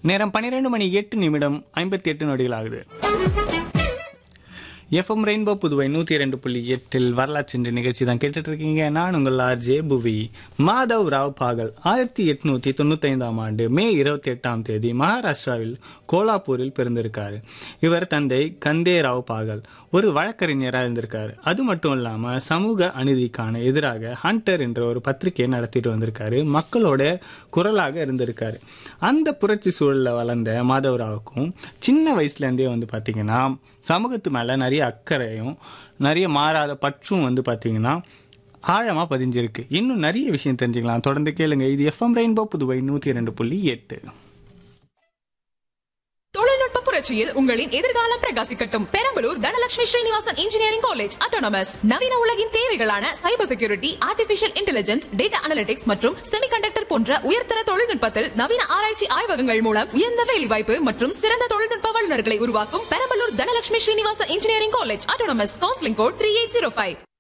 நேரம் பன்னிரெண்டு மணி எட்டு நிமிடம் ஐம்பத்தி எட்டு நொடிகள் ஆகுது எஃப்எம் ரெயின்போ புதுவை நூத்தி இரண்டு புள்ளி எட்டில் வரலாற்று நிகழ்ச்சி தான் கேட்டுட்டு இருக்கீங்க நான் உங்கள் ஆர்ஜே புவி மாதவ் ராவ் பாகல் ஆயிரத்தி எட்நூத்தி தொண்ணூத்தி ஐந்தாம் ஆண்டு மே இருபத்தி எட்டாம் தேதி மகாராஷ்டிராவில் கோலாப்பூரில் பிறந்திருக்காரு இவர் தந்தை கந்தே ராவ் பாகல் ஒரு வழக்கறிஞராக இருந்திருக்காரு அது மட்டும் இல்லாம சமூக அநீதிக்கான எதிராக ஹண்டர் என்ற ஒரு பத்திரிகையை நடத்திட்டு வந்திருக்காரு மக்களோட குரலாக இருந்திருக்காரு அந்த புரட்சி சூழல்ல வளர்ந்த மாதவராவுக்கும் சின்ன வயசுல இருந்தே வந்து பாத்தீங்கன்னா சமூகத்து மேல நிறைய அக்கறையும் நிறைய மாறாத பற்றும் வந்து பாத்தீங்கன்னா ஆழமா பதிஞ்சிருக்கு இன்னும் நிறைய விஷயம் தெரிஞ்சுக்கலாம் தொடர்ந்து கேளுங்க இது எஃப்எம் ரெயின்போ புதுவை நூத்தி இரண்டு புள்ளி எட்டு தொழில்நுட்ப புரட்சியில் உங்களின் எதிர்காலம் பிரகாசிக்கட்டும் Perambalur Dhanalakshmi Srinivasan engineering college autonomous நவீன உலகின் தேவைகளான cyber security artificial intelligence data analytics மற்றும் செமிகண்டக்டர் போன்ற உயர்தர தொழில்நுட்பத்தில் நவீன ஆராய்ச்சி ஆய்வகங்கள் மூலம் உயர்ந்த வேலைவாய்ப்பு மற்றும் சிறந்த தொழில்நுட்ப வல்லுநர்களை உருவாக்கும் Perambalur Dhanalakshmi Srinivasan engineering college autonomous counselling code three eight zero five